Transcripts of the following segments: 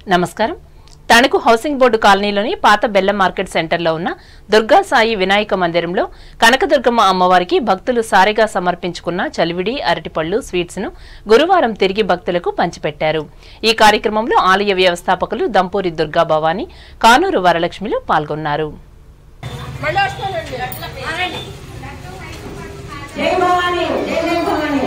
నమస్కారం Tanuku housing board కాలనీలోని పాత బెల్లం మార్కెట్ సెంటర్లో ఉన్న దుర్గా సాయి వినాయక మందిరంలో కనకదుర్గమ్మ అమ్మవారికి భక్తులు సారిగా సమర్పించుకున్న చలివిడి అరటిపళ్ళు స్వీట్స్ ను గురువారం తిరిగి భక్తులకు పంచిపెట్టారు ఈ కార్యక్రమంలో ఆలయ వ్యవస్థాపకులు దంపూరి దుర్గా భవాని కానూరు వరలక్ష్మిలు పాల్గొన్నారు జై భవాని జై జై భవాని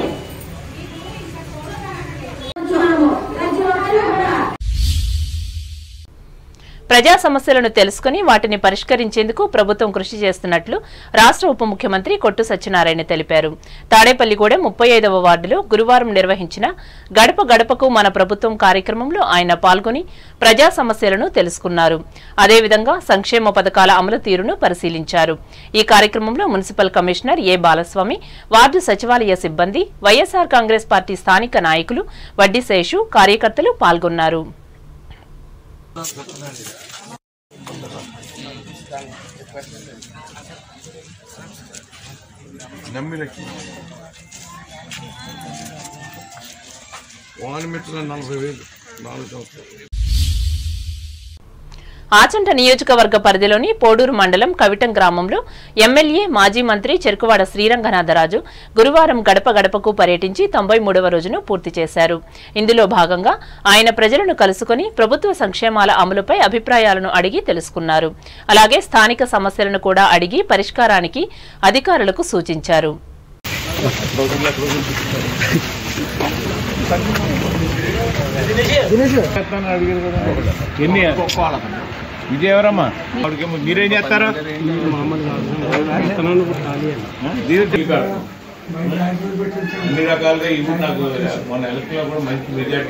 ప్రజా సమస్యలను తెలుసుకుని వాటిని పరిష్కరించేందుకు ప్రభుత్వం కృషి చేస్తున్నట్లు రాష్ట్ర ఉప ముఖ్యమంత్రి కొట్టు సత్యనారాయణ తెలిపారు తాడేపల్లిగూడెం ముప్పై ఐదవ వార్డులో గురువారం నిర్వహించిన గడప గడపకు మన ప్రభుత్వం కార్యక్రమంలో ఆయన పాల్గొని ప్రజా సమస్యలను తెలుసుకున్నారు అదేవిధంగా సంక్షేమ పథకాల అమలు తీరును పరిశీలించారు ఈ కార్యక్రమంలో municipal commissioner A Balaswamy ward సచివాలయ సిబ్బంది వైఎస్ఆర్ కాంగ్రెస్ పార్టీ స్థానిక నాయకులు వడ్డీ శేషు కార్యకర్తలు పాల్గొన్నారు నమ్మిలకి వాల్మీటర్ల నలభై వేలు నాలుగు సంవత్సరాలు ఆచంట నియోజకవర్గ పరిధిలోని పోడూరు మండలం కవిటం గ్రామంలో ఎమ్మెల్యే మాజీ మంత్రి చెరుకువాడ శ్రీరంగనాథరాజు గురువారం గడప గడపకు పర్యటించి తొంభై మూడవ రోజును పూర్తి చేశారు ఇందులో భాగంగా ఆయన ప్రజలను కలుసుకుని ప్రభుత్వ సంక్షేమాల అమలుపై అభిప్రాయాలను అడిగి తెలుసుకున్నారు అలాగే స్థానిక సమస్యలను కూడా అడిగి పరిష్కారానికి అధికారులకు సూచించారు ఎన్ని ఇది ఎవరమ్మా వాడికేమో మీరేం చేస్తారా దీని తెలియక. అన్ని రకాలుగా ఇవి నాకు మన ఎలక్షన్ లో కూడా మంచి మెజార్టీ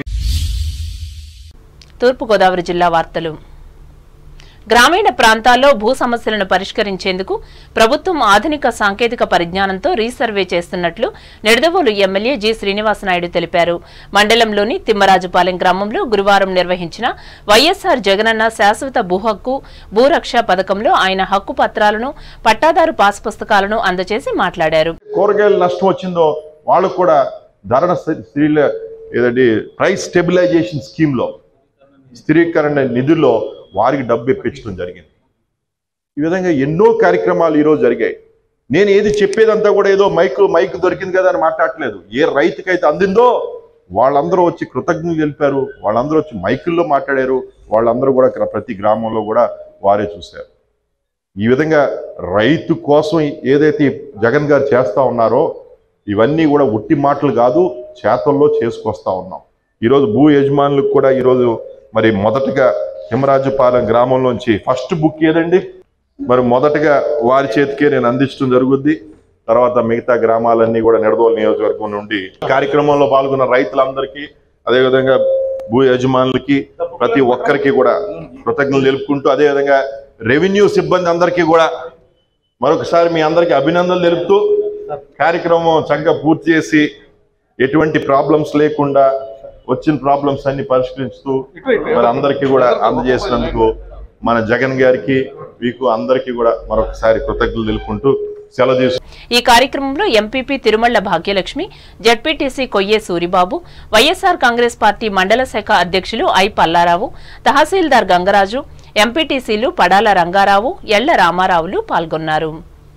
తూర్పుగోదావరి జిల్లా వార్తలు గ్రామీణ ప్రాంతాల్లో భూ సమస్యలను పరిష్కరించేందుకు ప్రభుత్వం ఆధునిక సాంకేతిక పరిజ్ఞానంతో రీసర్వే చేస్తున్నట్లు నిడదవోలు ఎమ్మెల్యే జి శ్రీనివాసనాయుడు తెలిపారు మండలంలోని తిమ్మరాజుపాలెం గ్రామంలో గురువారం నిర్వహించిన వైఎస్ఆర్ జగనన్న శాశ్వత భూ హక్కు భూరక్ష పథకంలో ఆయన హక్కు పత్రాలను పట్టాదారు పాస్ పుస్తకాలను అందజేసి మాట్లాడారు కూరగాయలు నష్టం వచ్చిందో వాళ్ళకు కూడా ధరణ స్త్రీల ఏదంటే ప్రైస్ స్టెబిలైజేషన్ స్కీమ్లో స్థిరీకరణ నిధుల్లో వారికి డబ్బు ఇప్పించడం జరిగింది ఈ విధంగా ఎన్నో కార్యక్రమాలు ఈరోజు జరిగాయి నేను ఏది చెప్పేదంతా కూడా ఏదో మైక్ మైక్ దొరికింది కదా అని మాట్లాడట్లేదు ఏ రైతుకైతే అందిందో వాళ్ళందరూ వచ్చి కృతజ్ఞతలు తెలిపారు వాళ్ళందరూ వచ్చి మైకుల్లో మాట్లాడారు వాళ్ళందరూ కూడా ఇక్కడ ప్రతి గ్రామంలో కూడా వారే చూశారు ఈ విధంగా రైతు కోసం ఏదైతే జగన్ గారు చేస్తా ఉన్నారో ఇవన్నీ కూడా ఉట్టి మాటలు కాదు చేతల్లో చేసుకొస్తా ఉన్నాం ఈరోజు భూ యజమానులకు కూడా ఈరోజు మరి మొదటగా హిమరాజుపాలెం గ్రామంలోంచి ఫస్ట్ బుక్ ఏదండి మరి మొదటగా వారి చేతికే నేను అందించడం జరుగుద్ది తర్వాత మిగతా గ్రామాలన్నీ కూడా నిడదోలు నియోజకవర్గం నుండి కార్యక్రమంలో పాల్గొన్న రైతులందరికీ అదేవిధంగా భూ యజమానులకి ప్రతి ఒక్కరికి కూడా కృతజ్ఞతలు తెలుపుకుంటూ అదేవిధంగా రెవెన్యూ సిబ్బంది అందరికీ కూడా మరొకసారి మీ అందరికీ అభినందనలు తెలుపుతూ కార్యక్రమం చక్కగా పూర్తి చేసి ఎటువంటి ప్రాబ్లమ్స్ లేకుండా వచ్చిన ప్రాబ్లమ్స్ అన్ని పరిష్కరిస్తూ మరి అందరికీ కూడా అందజేసినందుకు మన జగన్ గారికి మీకు అందరికీ కూడా మరొకసారి కృతజ్ఞతలు తెలుపుకుంటూ సెలవు తీసుకు ఈ కార్యక్రమంలో ఎంపీపీ తిరుమళ్ల భాగ్యలక్ష్మి జడ్పీటీసీ కొయ్యే సూరిబాబు వైఎస్ఆర్ కాంగ్రెస్ పార్టీ మండల శాఖ అధ్యక్షులు ఐ పల్లారావు తహసీల్దార్ గంగరాజు ఎంపీటీసీలు పడాల రంగారావు ఎళ్ల రామారావులు పాల్గొన్నారు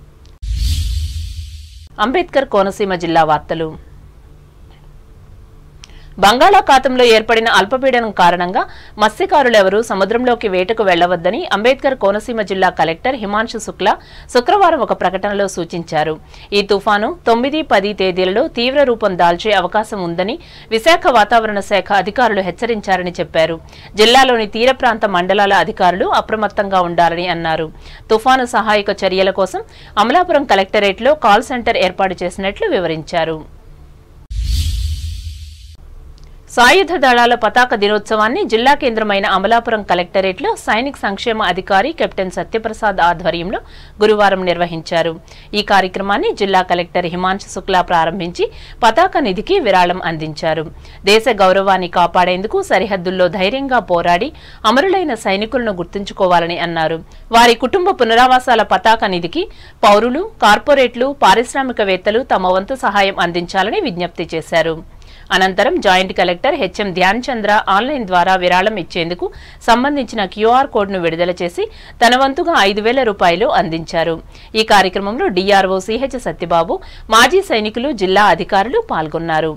అంబేద్కర్ కోనసీమ జిల్లా వార్తలు బంగాళాఖాతంలో ఏర్పడిన అల్పపీడనం కారణంగా మత్స్యకారులెవరూ సముద్రంలోకి వేటకు వెళ్లవద్దని అంబేద్కర్ కోనసీమ జిల్లా కలెక్టర్ హిమాంశు శుక్లా శుక్రవారం ఒక ప్రకటనలో సూచించారు ఈ తుఫాను తొమ్మిది పది తేదీలలో తీవ్ర రూపం దాల్చే అవకాశం ఉందని విశాఖ వాతావరణ శాఖ అధికారులు హెచ్చరించారని చెప్పారు జిల్లాలోని తీర ప్రాంత మండలాల అధికారులు అప్రమత్తంగా ఉండాలని అన్నారు తుఫాను సహాయక చర్యల కోసం అమలాపురం కలెక్టరేట్లో కాల్ సెంటర్ ఏర్పాటు చేసినట్లు వివరించారు సాయుధ దళాల పతాక దినోత్సవాన్ని జిల్లా కేంద్రమైన అమలాపురం కలెక్టరేట్లో సైనిక్ సంక్షేమ అధికారి కెప్టెన్ సత్యప్రసాద్ ఆధ్వర్యంలో గురువారం నిర్వహించారు ఈ కార్యక్రమాన్ని జిల్లా కలెక్టర్ హిమాంశు శుక్లా ప్రారంభించి పతాక నిధికి విరాళం అందించారు దేశ గౌరవాన్ని కాపాడేందుకు సరిహద్దుల్లో ధైర్యంగా పోరాడి అమరులైన సైనికులను గుర్తుంచుకోవాలని అన్నారు వారి కుటుంబ పునరావాసాల పతాక నిధికి పౌరులు కార్పొరేట్లు పారిశ్రామికవేత్తలు తమ వంతు సహాయం అందించాలని విజ్ఞప్తి చేశారు అనంతరం joint collector HM Dhyan Chandra online ద్వారా విరాళం ఇచ్చేందుకు సంబంధించిన క్యూఆర్ కోడ్ను విడుదల చేసి తన వంతుగా ఐదు వేల రూపాయలు అందించారు ఈ కార్యక్రమంలో డీఆర్ఓ సిహెచ్ సత్యబాబు మాజీ సైనికులు జిల్లా అధికారులు పాల్గొన్నారు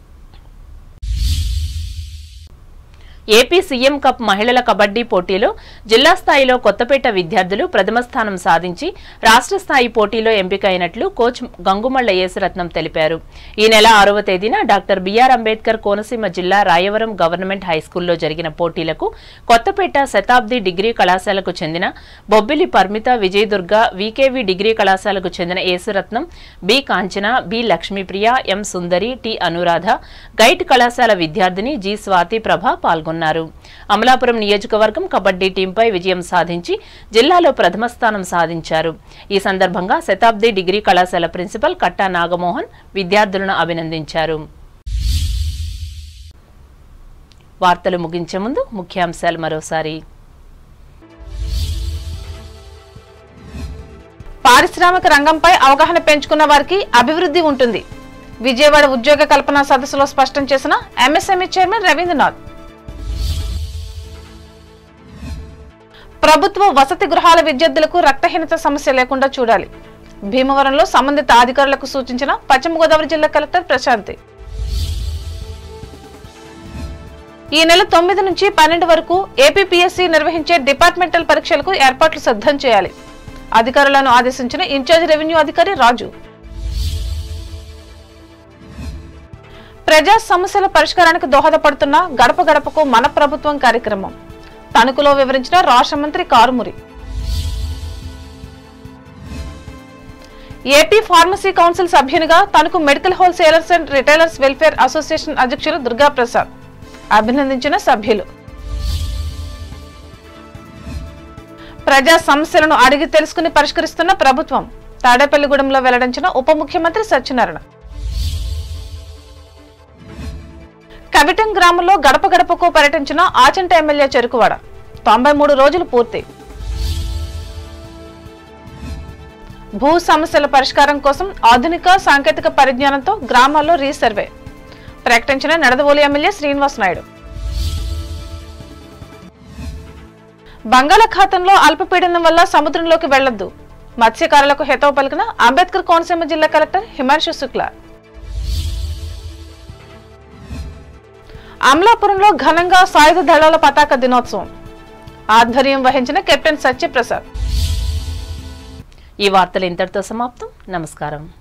ఏపీ సీఎం కప్ మహిళల కబడ్డీ పోటీలో జిల్లా స్థాయిలో కొత్తపేట విద్యార్థులు ప్రథమ స్థానం సాధించి రాష్ట్ర స్థాయి పోటీలో ఎంపికైనట్లు కోచ్ గంగుమళ్ల యేసరత్నం తెలిపారు ఈ నెల ఆరవ తేదీన డాక్టర్ బిఆర్ అంబేద్కర్ కోనసీమ జిల్లా రాయవరం గవర్నమెంట్ హైస్కూల్లో జరిగిన పోటీలకు కొత్తపేట శతాబ్ది డిగ్రీ కళాశాలకు చెందిన బొబ్బిలి పర్మిత విజయదుర్గ వికేవి డిగ్రీ కళాశాలకు చెందిన Yesuratnam B Kanchana B Lakshmipriya M Sundari T Anuradha GIET కళాశాల విద్యార్థిని జి స్వాతి ప్రభ పాల్గొన్నారు అమలాపురం నియోజకవర్గం కబడ్డీ టీంపై విజయం సాధించి జిల్లాలో ప్రథమ స్థానం సాధించారు ఈ సందర్భంగా శతాబ్ది డిగ్రీ కళాశాల ప్రిన్సిపల్ కట్టా నాగమోహన్ విద్యార్థులను అభినందించారు వార్తలు ముగించే ముందు ముఖ్యాంశాలు మరోసారి పారిశ్రామిక రంగంపై అవగాహన పెంచుకున్న వారికి అభివృద్ధి ఉంటుంది విజయవాడ ఉద్యోగ కల్పన సదస్సులో స్పష్టం చేసిన ఎంఎస్ఎంఈ చైర్మన్ రవీంద్రనాథ్ ప్రభుత్వ వసతి గృహాల విద్యార్థులకు రక్తహీనత సమస్య లేకుండా చూడాలి భీమవరంలో సంబంధిత అధికారులకు సూచించిన పశ్చిమ గోదావరి జిల్లా కలెక్టర్ ప్రశాంతి ఈ నెల తొమ్మిది నుంచి పన్నెండు వరకు ఏపీపీఎస్సీ నిర్వహించే డిపార్ట్మెంటల్ పరీక్షలకు ఏర్పాట్లు సిద్ధం చేయాలి అధికారులను ఆదేశించిన ఇన్ఛార్జ్ రెవెన్యూ అధికారి రాజు ప్రజా సమస్యల పరిష్కారానికి దోహదపడుతున్న గడప గడపకు మన ప్రభుత్వం కార్యక్రమం తణుకులో వివరించిన రాష్ట్ర మంత్రి కారుమురి ఏపీ ఫార్మసీ కౌన్సిల్ సభ్యునిగా Tanuku medical wholesalers and retailers welfare association అధ్యక్షులు దుర్గా ప్రసాద్ అభినందించిన సభ్యులు ప్రజా సమస్యలను అడిగి తెలుసుకుని పరిష్కరిస్తున్న ప్రభుత్వం తాడేపల్లిగూడెంలో వెల్లడించిన ఉప ముఖ్యమంత్రి సత్యనారాయణ కవిటం గ్రామంలో గడప గడపకు పర్యటించిన ఆచంట ఎమ్మెల్యే చెరుకువాడ తొంభై మూడు రోజులు పూర్తి భూ సమస్యల పరిష్కారం కోసం ఆధునిక సాంకేతిక పరిజ్ఞానంతో గ్రామాల్లో రీసర్వే ప్రకటించిన నడదవోలు ఎమ్మెల్యే శ్రీనివాస్ నాయుడు బంగాళాఖాతంలో అల్పపీడనం వల్ల సముద్రంలోకి వెళ్లొద్దు మత్స్యకారులకు హితవు పలికిన అంబేద్కర్ కోనసీమ జిల్లా కలెక్టర్ హిమాంశు శుక్లా అమలాపురంలో ఘనంగా సాయుధ దళాల పతాక దినోత్సవం ఆధ్వర్యం వహించిన కెప్టెన్ సత్యప్రసాద్ ఈ వార్తలు ఇంతటితో సమాప్తం నమస్కారం